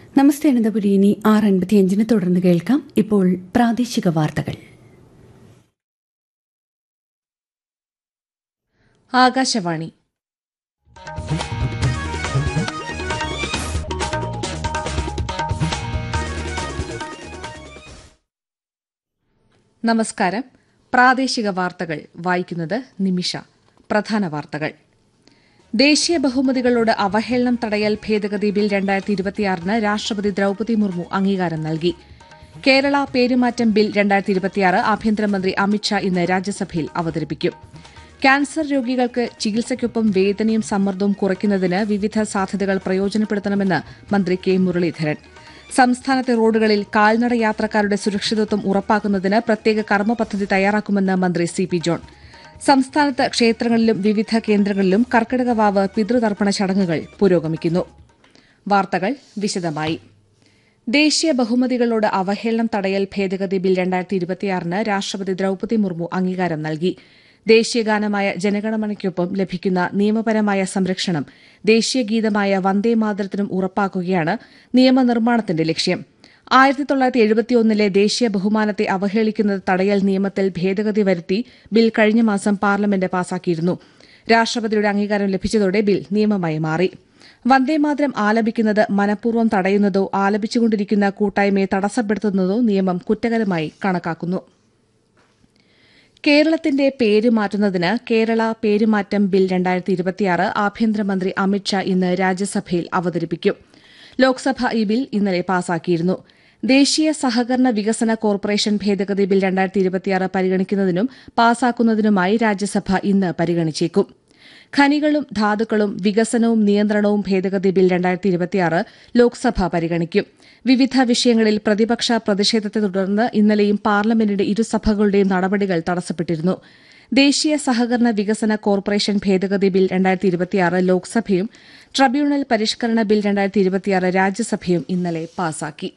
നമസ്തേ അനന്തപുരി ഇനി ആറ് അൻപത്തിയഞ്ചിന് തുടർന്ന് കേൾക്കാം ഇപ്പോൾ പ്രാദേശിക വാർത്തകൾ ആകാശവാണി നമസ്കാരം പ്രാദേശിക വാർത്തകൾ വായിക്കുന്നത് നിമിഷ പ്രധാന വാർത്തകൾ ദേശീയ ബഹുമതികളോട് അവഹേളനം തടയൽ ഭേദഗതി ബിൽ രണ്ടായിരത്തി ഇരുപത്തിയാറിന് രാഷ്ട്രപതി ദ്രൌപതി മുർമു അംഗീകാരം നൽകി കേരള പേരുമാറ്റം ബിൽ രണ്ടായിരത്തി ഇരുപത്തിയാറ് ആഭ്യന്തരമന്ത്രി അമിത്ഷാ ഇന്ന് രാജ്യസഭയിൽ അവതരിപ്പിക്കും ക്യാൻസർ രോഗികൾക്ക് ചികിത്സയ്ക്കൊപ്പം വേദനയും സമ്മർദ്ദവും കുറയ്ക്കുന്നതിന് വിവിധ സാധ്യതകൾ പ്രയോജനപ്പെടുത്തണമെന്ന് മന്ത്രി കെ മുരളീധരൻ സംസ്ഥാനത്തെ റോഡുകളിൽ കാൽനട യാത്രക്കാരുടെ സുരക്ഷിതത്വം ഉറപ്പാക്കുന്നതിന് പ്രത്യേക കർമ്മ പദ്ധതി തയ്യാറാക്കുമെന്ന് മന്ത്രി സി പി ജോൺ സംസ്ഥാനത്ത് ക്ഷേത്രങ്ങളിലും വിവിധ കേന്ദ്രങ്ങളിലും കർക്കിടക വാവ് പിതൃതർപ്പണ ചടങ്ങുകൾ പുരോഗമിക്കുന്നു വാർത്തകൾ വിശദമായി ദേശീയ ബഹുമതികളോട് അവഹേളനം തടയൽ ഭേദഗതി ബിൽ രണ്ടായിരത്തി ഇരുപത്തിയാറിന് രാഷ്ട്രപതി ദ്രൌപതി മുർമു അംഗീകാരം നൽകി ദേശീയഗാനമായ ജനഗണമനയ്ക്കൊപ്പം ലഭിക്കുന്ന നിയമപരമായ സംരക്ഷണം ദേശീയ ഗീതമായ വന്ദേ മാതരത്തിനും ഉറപ്പാക്കുകയാണ് നിയമനിർമ്മാണത്തിന്റെ ലക്ഷ്യം ആയിരത്തി തൊള്ളായിരത്തി എഴുപത്തിയൊന്നിലെ ദേശീയ ബഹുമാനത്തെ അവഹേളിക്കുന്നത് തടയൽ നിയമത്തിൽ ഭേദഗതി വരുത്തി ബിൽ കഴിഞ്ഞ മാസം പാർലമെന്റ് പാസാക്കിയിരുന്നു രാഷ്ട്രപതിയുടെ അംഗീകാരം ലഭിച്ചതോടെ ബിൽ നിയമമായി മാറി വന്ദേമാതരം ആലപിക്കുന്നത് മനഃപൂർവ്വം തടയുന്നതോ ആലപിച്ചുകൊണ്ടിരിക്കുന്ന കൂട്ടായ്മയെ തടസ്സപ്പെടുത്തുന്നതോ നിയമം കുറ്റകരമായി കണക്കാക്കുന്നു കേരളത്തിന്റെ പേര് മാറ്റുന്നതിന് കേരള പേരുമാറ്റം ബിൽ രണ്ടായിരത്തി ഇരുപത്തിയാറ് ആഭ്യന്തരമന്ത്രി അമിത്ഷാ ഇന്ന് രാജ്യസഭയിൽ അവതരിപ്പിക്കും ലോക്സഭ ഈ ബിൽ ഇന്നലെ പാസാക്കിയിരുന്നു ദേശീയ സഹകരണ വികസന കോർപ്പറേഷൻ ഭേദഗതി ബിൽ രണ്ടായിരത്തി ഇരുപത്തിയാറ് പരിഗണിക്കുന്നതിനും പാസാക്കുന്നതിനുമായി രാജ്യസഭ ഇന്ന് പരിഗണിച്ചേക്കും ഖനികളും ധാതുക്കളും വികസനവും നിയന്ത്രണവും ഭേദഗതി ബിൽ രണ്ടായിരത്തി ഇരുപത്തിയാറ് ലോക്സഭ പരിഗണിക്കും വിവിധ വിഷയങ്ങളിൽ പ്രതിപക്ഷ പ്രതിഷേധത്തെ തുടർന്ന് ഇന്നലെയും പാർലമെന്റിന്റെ ഇരുസഭകളുടെയും നടപടികൾ തടസ്സപ്പെട്ടിരുന്നു ദേശീയ സഹകരണ വികസന കോർപ്പറേഷൻ ഭേദഗതി ബിൽ രണ്ടായിരത്തി ഇരുപത്തിയാറ് ലോക്സഭയും ട്രibunal പരിഷ്കരണ ബിൽ രണ്ടായിരത്തി ഇരുപത്തിയാറ് രാജ്യസഭയും ഇന്നലെ പാസാക്കി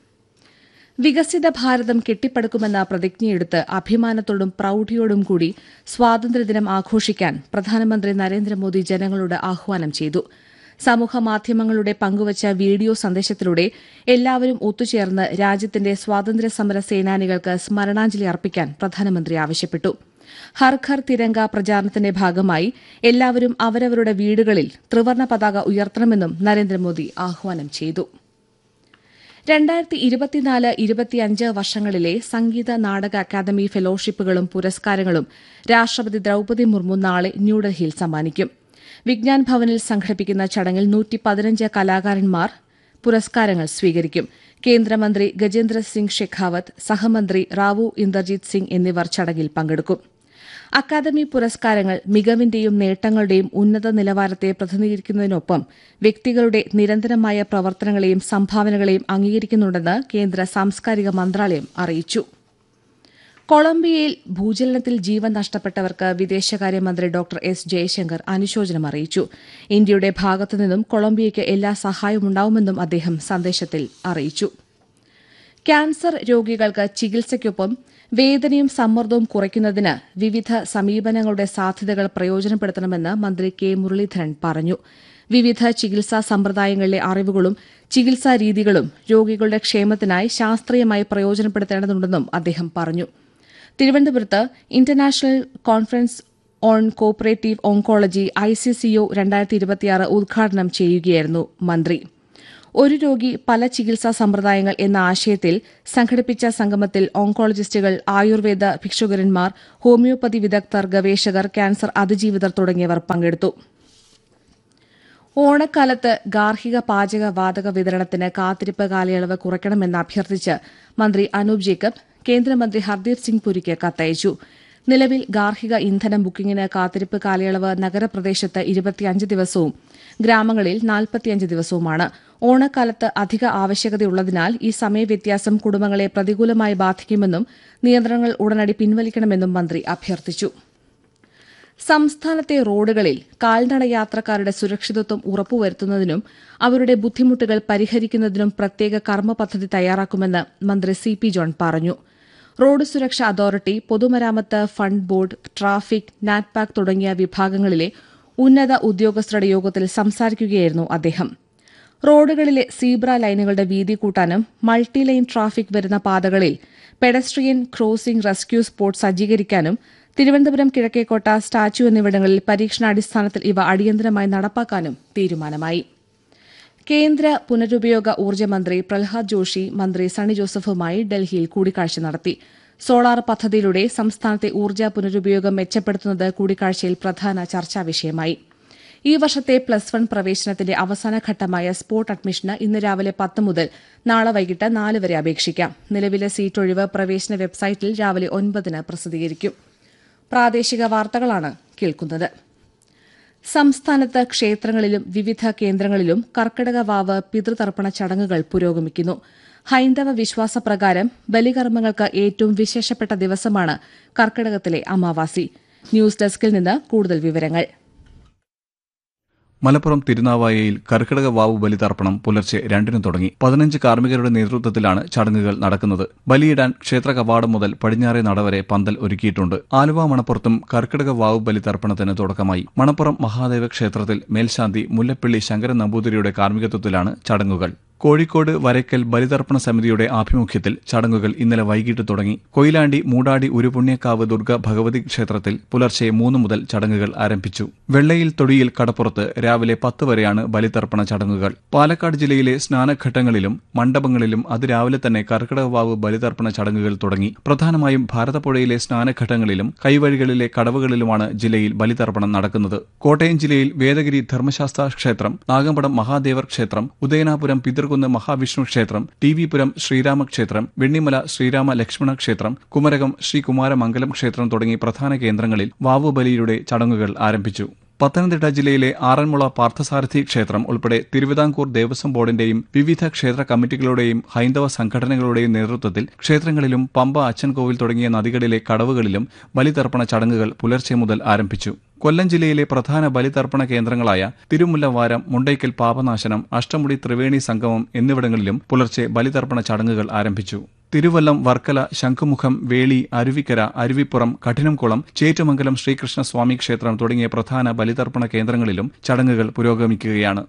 വികസിത ഭാരതം കെട്ടിപ്പടുക്കുമെന്ന പ്രതിജ്ഞയെടുത്ത് അഭിമാനത്തോടും പ്രൌഢിയോടും കൂടി സ്വാതന്ത്ര്യദിനം ആഘോഷിക്കാൻ പ്രധാനമന്ത്രി നരേന്ദ്രമോദി ജനങ്ങളോട് ആഹ്വാനം ചെയ്തു സമൂഹമാധ്യമങ്ങളുടെ പങ്കുവച്ച വീഡിയോ സന്ദേശത്തിലൂടെ എല്ലാവരും ഒത്തുചേർന്ന് രാജ്യത്തിന്റെ സ്വാതന്ത്ര്യ സമര സേനാനികൾക്ക് സ്മരണാഞ്ജലി അർപ്പിക്കാൻ പ്രധാനമന്ത്രി ആവശ്യപ്പെട്ടു ഹർ ഘർ തിരങ്ക പ്രചാരണത്തിന്റെ ഭാഗമായി എല്ലാവരും അവരവരുടെ വീടുകളിൽ ത്രിവർണ പതാക ഉയർത്തണമെന്നും നരേന്ദ്രമോദി ആഹ്വാനം ചെയ്തു രണ്ടായിരത്തി ഇരുപത്തിനാല് ഇരുപത്തിയഞ്ച് വർഷങ്ങളിലെ സംഗീത നാടക അക്കാദമി ഫെലോഷിപ്പുകളും പുരസ്കാരങ്ങളും രാഷ്ട്രപതി ദ്രൌപതി മുർമു നാളെ ന്യൂഡൽഹിയിൽ സമ്മാനിക്കും വിജ്ഞാൻ ഭവനിൽ സംഘടിപ്പിക്കുന്ന ചടങ്ങിൽ നൂറ്റി പതിനഞ്ച് കലാകാരന്മാർ പുരസ്കാരങ്ങൾ സ്വീകരിക്കും കേന്ദ്രമന്ത്രി ഗജേന്ദ്ര സിംഗ് ഷെഖാവത്ത് സഹമന്ത്രി റാവു ഇന്ദർജിത് സിംഗ് എന്നിവർ ചടങ്ങിൽ പങ്കെടുക്കും അക്കാദമി പുരസ്കാരങ്ങൾ മികവിന്റെയും നേട്ടങ്ങളുടെയും ഉന്നത നിലവാരത്തെ പ്രതിനിധീകരിക്കുന്നതിനൊപ്പം വ്യക്തികളുടെ നിരന്തരമായ പ്രവർത്തനങ്ങളെയും സംഭാവനകളെയും അംഗീകരിക്കുന്നുണ്ടെന്ന് കേന്ദ്ര സാംസ്കാരിക മന്ത്രാലയം അറിയിച്ചു കൊളംബിയയിൽ ഭൂചലനത്തിൽ ജീവൻ നഷ്ടപ്പെട്ടവർക്ക് വിദേശകാര്യമന്ത്രി ഡോക്ടർ എസ് ജയശങ്കർ അനുശോചനം അറിയിച്ചു ഇന്ത്യയുടെ ഭാഗത്തുനിന്നും കൊളംബിയയ്ക്ക് എല്ലാ സഹായവുമുണ്ടാവുമെന്നും അദ്ദേഹം സന്ദേശത്തിൽ അറിയിച്ചു ക്യാൻസർ രോഗികൾക്ക് ചികിത്സയ്ക്കൊപ്പം വേദനയും സമ്മർദ്ദവും കുറയ്ക്കുന്നതിന് വിവിധ സമീപനങ്ങളുടെ സാധ്യതകൾ പ്രയോജനപ്പെടുത്തണമെന്ന് മന്ത്രി കെ മുരളീധരൻ പറഞ്ഞു വിവിധ ചികിത്സാ സമ്പ്രദായങ്ങളിലെ അറിവുകളും ചികിത്സാ രീതികളും രോഗികളുടെ ക്ഷേമത്തിനായി ശാസ്ത്രീയമായി പ്രയോജനപ്പെടുത്തേണ്ടതുണ്ടെന്നും അദ്ദേഹം പറഞ്ഞു തിരുവനന്തപുരത്ത് international conference on cooperative oncology ICCO രണ്ടായിരത്തി ഇരുപത്തിയാറ് ഉദ്ഘാടനം ചെയ്യുകയായിരുന്നു മന്ത്രി ഒരു രോഗി പല ചികിത്സാ സമ്പ്രദായങ്ങൾ എന്ന ആശയത്തിൽ സംഘടിപ്പിച്ച സംഗമത്തിൽ ഓങ്കോളജിസ്റ്റുകൾ ആയുർവേദ ഭിക്ഷുകരന്മാർ ഹോമിയോപ്പതി വിദഗ്ധർ ഗവേഷകർ ക്യാൻസർ അതിജീവിതർ തുടങ്ങിയവർ പങ്കെടുത്തു ഓണക്കാലത്ത് ഗാർഹിക പാചക വാതക വിതരണത്തിന് കാത്തിരിപ്പ് കാലയളവ് കുറയ്ക്കണമെന്ന് അഭ്യർത്ഥിച്ച് മന്ത്രി അനൂപ് ജേക്കബ് കേന്ദ്രമന്ത്രി ഹർദീപ് സിംഗ് പുരിക്ക് കത്തയച്ചു നിലവിൽ ഗാർഹിക ഇന്ധനം ബുക്കിംഗിന് കാത്തിരിപ്പ് കാലയളവ് നഗരപ്രദേശത്ത് ഇരുപത്തിയഞ്ച് ദിവസവും ഗ്രാമങ്ങളിൽ നാൽപ്പത്തിയഞ്ച് ദിവസവുമാണ് ഓണക്കാലത്ത് അധിക ആവശ്യകതയുള്ളതിനാൽ ഈ സമയവ്യത്യാസം കുടുംബങ്ങളെ പ്രതികൂലമായി ബാധിക്കുമെന്നും നിയന്ത്രണങ്ങൾ ഉടനടി പിൻവലിക്കണമെന്നും മന്ത്രി അഭ്യർത്ഥിച്ചു സംസ്ഥാനത്തെ റോഡുകളിൽ കാൽനട യാത്രക്കാരുടെ സുരക്ഷിതത്വം ഉറപ്പുവരുത്തുന്നതിനും അവരുടെ ബുദ്ധിമുട്ടുകൾ പരിഹരിക്കുന്നതിനും പ്രത്യേക കർമ്മ പദ്ധതി തയ്യാറാക്കുമെന്ന് മന്ത്രി സി പി ജോൺ പറഞ്ഞു റോഡ് സുരക്ഷാ അതോറിറ്റി പൊതുമരാമത്ത് ഫണ്ട് ബോർഡ് ട്രാഫിക് നാറ്റ്പാക് തുടങ്ങിയ വിഭാഗങ്ങളിലെ ഉന്നത ഉദ്യോഗസ്ഥരുടെ യോഗത്തിൽ സംസാരിക്കുകയായിരുന്നു അദ്ദേഹം റോഡുകളിലെ സീബ്ര ലൈനുകളുടെ വീതി കൂട്ടാനും മൾട്ടി ലൈൻ ട്രാഫിക് വരുന്ന പാതകളിൽ പെഡസ്ട്രിയൻ ക്രോസിംഗ് റെസ്ക്യൂ സ്പോട്ട് സജ്ജീകരിക്കാനും തിരുവനന്തപുരം കിഴക്കേക്കോട്ട സ്റ്റാച്യു എന്നിവിടങ്ങളിൽ പരീക്ഷണാടിസ്ഥാനത്തിൽ ഇവ അടിയന്തരമായി നടപ്പാക്കാനും തീരുമാനമായി കേന്ദ്ര പുനരുപയോഗ ഊർജ്ജ മന്ത്രി പ്രഹ്ലാദ് ജോഷി മന്ത്രി സണ്ണി ജോസഫുമായി ഡൽഹിയിൽ കൂടിക്കാഴ്ച നടത്തി സോളാർ പദ്ധതിയിലൂടെ സംസ്ഥാനത്തെ ഊർജ്ജ പുനരുപയോഗം മെച്ചപ്പെടുത്തുന്നത് കൂടിക്കാഴ്ചയിൽ പ്രധാന ചർച്ചാ വിഷയമായി ഈ വർഷത്തെ പ്ലസ് വൺ പ്രവേശനത്തിന്റെ അവസാന ഘട്ടമായ സ്പോട്ട് അഡ്മിഷന് ഇന്ന് രാവിലെ പത്ത് മുതൽ നാളെ വൈകിട്ട് നാല് വരെ അപേക്ഷിക്കാം നിലവിലെ സീറ്റ് ഒഴിവ് പ്രവേശന വെബ്സൈറ്റിൽ രാവിലെ ഒൻപതിന് പ്രസിദ്ധീകരിക്കും പ്രാദേശിക വാർത്തകളാണ് കേൾക്കുന്നത് സംസ്ഥാനത്ത് ക്ഷേത്രങ്ങളിലും വിവിധ കേന്ദ്രങ്ങളിലും കർക്കിടക വാവ് പിതൃതർപ്പണ ചടങ്ങുകൾ പുരോഗമിക്കുന്നു ഹൈന്ദവ വിശ്വാസപ്രകാരം ബലികർമ്മങ്ങൾക്ക് ഏറ്റവും വിശേഷപ്പെട്ട ദിവസമാണ് കർക്കിടകത്തിലെ അമാവാസി ന്യൂസ് ഡെസ്കിൽ നിന്ന് കൂടുതൽ വിവരങ്ങൾ മലപ്പുറം തിരുനാവായയിൽ കർക്കിടക വാവു ബലിതർപ്പണം പുലർച്ചെ രണ്ടിന് തുടങ്ങി പതിനഞ്ച് കാർമ്മികരുടെ നേതൃത്വത്തിലാണ് ചടങ്ങുകൾ നടക്കുന്നത് ബലിയിടാൻ ക്ഷേത്ര കവാടം മുതൽ പടിഞ്ഞാറേ നട വരെ പന്തൽ ഒരുക്കിയിട്ടുണ്ട് ആലുവ മണപ്പുറത്തും കർക്കിടക വാവു ബലിതർപ്പണത്തിന് തുടക്കമായി മണപ്പുറം മഹാദേവ ക്ഷേത്രത്തിൽ മേൽശാന്തി മുല്ലപ്പള്ളി ശങ്കരൻ നമ്പൂതിരിയുടെ കാർമ്മികത്വത്തിലാണ് ചടങ്ങുകൾ കോഴിക്കോട് വരയ്ക്കൽ ബലിതർപ്പണ സമിതിയുടെ ആഭിമുഖ്യത്തിൽ ചടങ്ങുകൾ ഇന്നലെ വൈകിട്ട് തുടങ്ങി കൊയിലാണ്ടി മൂടാടി ഉരുപുണ്യക്കാവ് ദുർഗ ഭഗവതി ക്ഷേത്രത്തിൽ പുലർച്ചെ മൂന്ന് മുതൽ ചടങ്ങുകൾ ആരംഭിച്ചു വെള്ളയിൽ തൊടിയിൽ കടപ്പുറത്ത് രാവിലെ പത്ത് വരെയാണ് ബലിതർപ്പണ ചടങ്ങുകൾ പാലക്കാട് ജില്ലയിലെ സ്നാനഘട്ടങ്ങളിലും മണ്ഡപങ്ങളിലും അതിരാവിലെ തന്നെ കർക്കിടകവാവ് ബലിതർപ്പണ ചടങ്ങുകൾ തുടങ്ങി പ്രധാനമായും ഭാരതപ്പുഴയിലെ സ്നാനഘട്ടങ്ങളിലും കൈവഴികളിലെ കടവുകളിലുമാണ് ജില്ലയിൽ ബലിതർപ്പണം നടക്കുന്നത് കോട്ടയം ജില്ലയിൽ വേദഗിരി ധർമ്മശാസ്ത്ര ക്ഷേത്രം നാഗമ്പടം മഹാദേവർ ക്ഷേത്രം ഉദയനാപുരം പിതൃകുന്ന് മഹാവിഷ്ണു ക്ഷേത്രം ടി വി പുരം ശ്രീരാമ ക്ഷേത്രം വെണ്ണിമല ശ്രീരാമ ലക്ഷ്മണ ക്ഷേത്രം കുമരകം ശ്രീകുമാരമംഗലം ക്ഷേത്രം തുടങ്ങി പ്രധാന കേന്ദ്രങ്ങളിൽ വാവുബലിയുടെ ചടങ്ങുകൾ ആരംഭിച്ചു പത്തനംതിട്ട ജില്ലയിലെ ആറന്മുള പാർത്ഥസാരഥി ക്ഷേത്രം ഉൾപ്പെടെ തിരുവിതാംകൂർ ദേവസ്വം ബോർഡിന്റെയും വിവിധ ക്ഷേത്ര കമ്മിറ്റികളുടെയും ഹൈന്ദവ സംഘടനകളുടെയും നേതൃത്വത്തിൽ ക്ഷേത്രങ്ങളിലും പമ്പ അച്ചൻകോവിൽ തുടങ്ങിയ നദികളിലെ കടവുകളിലും ബലിതർപ്പണ ചടങ്ങുകൾ പുലർച്ചെ മുതൽ ആരംഭിച്ചു കൊല്ലം ജില്ലയിലെ പ്രധാന ബലിതർപ്പണ കേന്ദ്രങ്ങളായ തിരുമുല്ലവാരം മുണ്ടയ്ക്കൽ പാപനാശനം അഷ്ടമുടി ത്രിവേണി സംഗമം എന്നിവിടങ്ങളിലും പുലർച്ചെ ബലിതർപ്പണ ചടങ്ങുകൾ ആരംഭിച്ചു തിരുവല്ലം വർക്കല ശംഖുമുഖം വേളി അരുവിക്കര അരുവിപ്പുറം കഠിനംകുളം ചേറ്റുമംഗലം ശ്രീകൃഷ്ണ സ്വാമി ക്ഷേത്രം തുടങ്ങിയ പ്രധാന ബലിതർപ്പണ കേന്ദ്രങ്ങളിലും ചടങ്ങുകൾ പുരോഗമിക്കുകയാണ്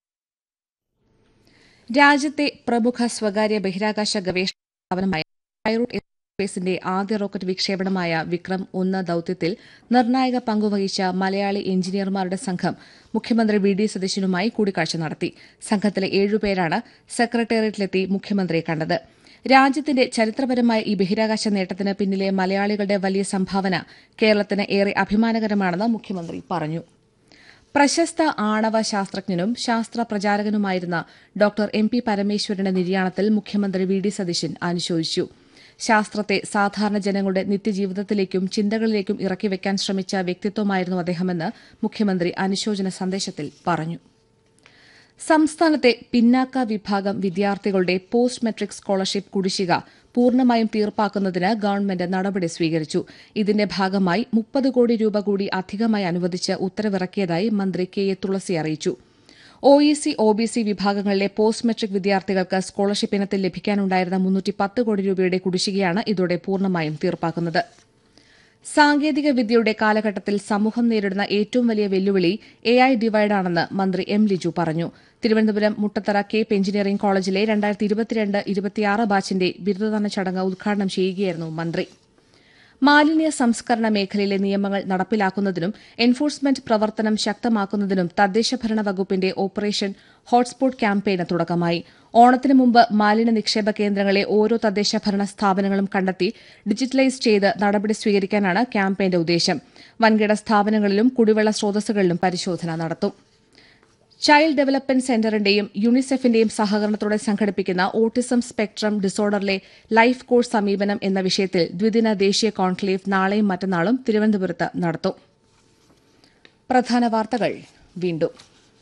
രാജ്യത്തെ പ്രമുഖ സ്വകാര്യ ബഹിരാകാശ ഗവേഷണ സ്ഥാപനമായ പൈറൂട്ട് എയർസ്പേസിന്റെ ആദ്യ റോക്കറ്റ് വിക്ഷേപണമായ വിക്രം ഒന്ന് ദൌത്യത്തിൽ നിർണായക പങ്കുവഹിച്ച മലയാളി എഞ്ചിനീയർമാരുടെ സംഘം മുഖ്യമന്ത്രി വി ഡി സതീശനുമായി കൂടിക്കാഴ്ച നടത്തി സംഘത്തിലെ ഏഴുപേരാണ് സെക്രട്ടേറിയറ്റിലെത്തി മുഖ്യമന്ത്രിയെ കണ്ടത് രാജ്യത്തിന്റെ ചരിത്രപരമായ ഈ ബഹിരാകാശ നേട്ടത്തിന് പിന്നിലെ മലയാളികളുടെ വലിയ സംഭാവന കേരളത്തിന് ഏറെ അഭിമാനകരമാണെന്ന് മുഖ്യമന്ത്രി പറഞ്ഞു പ്രശസ്ത ആണവ ശാസ്ത്രജ്ഞനും ശാസ്ത്ര പ്രചാരകനുമായിരുന്ന ഡോക്ടർ എം പി പരമേശ്വരന്റെ നിര്യാണത്തിൽ മുഖ്യമന്ത്രി വി ഡി സതീശൻ അനുശോചിച്ചു ശാസ്ത്രത്തെ സാധാരണ ജനങ്ങളുടെ നിത്യജീവിതത്തിലേക്കും ചിന്തകളിലേക്കും ഇറക്കിവെക്കാൻ ശ്രമിച്ച വ്യക്തിത്വമായിരുന്നു അദ്ദേഹമെന്ന് മുഖ്യമന്ത്രി അനുശോചന സന്ദേശത്തിൽ പറഞ്ഞു സംസ്ഥാനത്തെ പിന്നാക്ക വിഭാഗം വിദ്യാർത്ഥികളുടെ പോസ്റ്റ് മെട്രിക് സ്കോളർഷിപ്പ് കുടിശ്ശിക പൂർണ്ണമായും തീർപ്പാക്കുന്നതിന് ഗവൺമെന്റ് നടപടി സ്വീകരിച്ചു ഇതിന്റെ ഭാഗമായി മുപ്പത് കോടി രൂപ കൂടി അധികമായി അനുവദിച്ച് ഉത്തരവിറക്കിയതായി മന്ത്രി കെ എ തുളസി അറിയിച്ചു O E C O B C വിഭാഗങ്ങളിലെ പോസ്റ്റ് മെട്രിക് വിദ്യാർത്ഥികൾക്ക് സ്കോളർഷിപ്പ് ഇനത്തിൽ ലഭിക്കാനുണ്ടായിരുന്ന മുന്നൂറ്റി പത്ത് കോടി രൂപയുടെ കുടിശ്ശികയാണ് ഇതോടെ പൂർണ്ണമായും തീർപ്പാക്കുന്നത് സാങ്കേതിക വിദ്യയുടെ കാലഘട്ടത്തിൽ സമൂഹം നേരിടുന്ന ഏറ്റവും വലിയ വെല്ലുവിളി എ ഐ ഡിവൈഡാണെന്ന് മന്ത്രി എം ലിജു പറഞ്ഞു തിരുവനന്തപുരം മുട്ടത്തറ കേപ്പ് എഞ്ചിനീയറിംഗ് കോളേജിലെ രണ്ടായിരത്തി ഇരുപത്തിരണ്ട് ഇരുപത്തിയാറ് ബാച്ചിന്റെ ബിരുദദാന ചടങ്ങ് ഉദ്ഘാടനം ചെയ്യുകയായിരുന്നു മന്ത്രി മാലിന്യ സംസ്കരണ മേഖലയിലെ നിയമങ്ങൾ നടപ്പിലാക്കുന്നതിനും എൻഫോഴ്സ്മെന്റ് പ്രവർത്തനം ശക്തമാക്കുന്നതിനും തദ്ദേശഭരണ വകുപ്പിന്റെ ഓപ്പറേഷൻ ഹോട്ട്സ്പോട്ട് ക്യാമ്പയിന് തുടക്കമായി ഓണത്തിന് മുമ്പ് മാലിന്യ നിക്ഷേപ കേന്ദ്രങ്ങളെ ഓരോ തദ്ദേശഭരണ സ്ഥാപനങ്ങളും കണ്ടെത്തി ഡിജിറ്റലൈസ് ചെയ്ത് നടപടി സ്വീകരിക്കാനാണ് ക്യാമ്പയിന്റെ ഉദ്ദേശം വൻകിട സ്ഥാപനങ്ങളിലും കുടിവെള്ള സ്രോതസ്സുകളിലും പരിശോധന നടത്തും ചൈൽഡ് ഡെവലപ്മെന്റ് സെന്ററിന്റെയും യുണിസെഫിന്റെയും സഹകരണത്തോടെ സംഘടിപ്പിക്കുന്ന ഓട്ടിസം സ്പെക്ട്രം ഡിസോർഡറിലെ ലൈഫ് കോഴ്സ് സമീപനം എന്ന വിഷയത്തിൽ ദ്വിദിന ദേശീയ കോൺക്ലേവ് നാളെയും മറ്റന്നാളും തിരുവനന്തപുരത്ത് നടത്തും പ്രധാന വാർത്തകൾ വീണ്ടും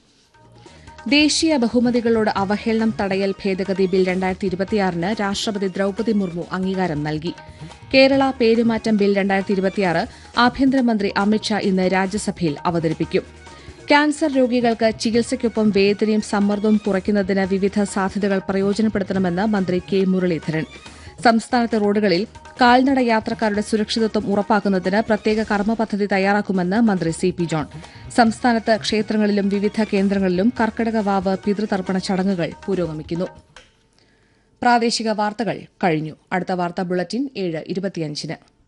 ദേശീയ ബഹുമതികളോട് അവഹേളനം തടയൽ ഭേദഗതി ബിൽ രണ്ടായിരത്തി ഇരുപത്തിയാറിന് രാഷ്ട്രപതി ദ്രൌപദി മുർമു അംഗീകാരം നൽകി കേരള പേരുമാറ്റം ബിൽ രണ്ടായിരത്തി ഇരുപത്തിയാറ് ആഭ്യന്തരമന്ത്രി അമിത്ഷാ ഇന്ന് രാജ്യസഭയിൽ അവതരിപ്പിക്കും ക്യാൻസർ രോഗികൾക്ക് ചികിത്സയ്ക്കൊപ്പം വേദനയും സമ്മർദ്ദവും കുറയ്ക്കുന്നതിന് വിവിധ സാധ്യതകൾ പ്രയോജനപ്പെടുത്തണമെന്ന് മന്ത്രി കെ മുരളീധരൻ സംസ്ഥാനത്തെ റോഡുകളിൽ കാൽനട യാത്രക്കാരുടെ സുരക്ഷിതത്വം ഉറപ്പാക്കുന്നതിന് പ്രത്യേക കർമ്മ പദ്ധതി തയ്യാറാക്കുമെന്ന് മന്ത്രി സി പി ജോൺ സംസ്ഥാനത്ത് ക്ഷേത്രങ്ങളിലും വിവിധ കേന്ദ്രങ്ങളിലും കർക്കിടക വാവ് പിതൃതർപ്പണ ചടങ്ങുകൾ പുരോഗമിക്കുന്നു പ്രാദേശിക വാർത്തകൾ കഴിഞ്ഞു അടുത്ത വാർത്താ ബുള്ളറ്റിൻ ഏഴ് ഇരുപത്തിയഞ്ചിന്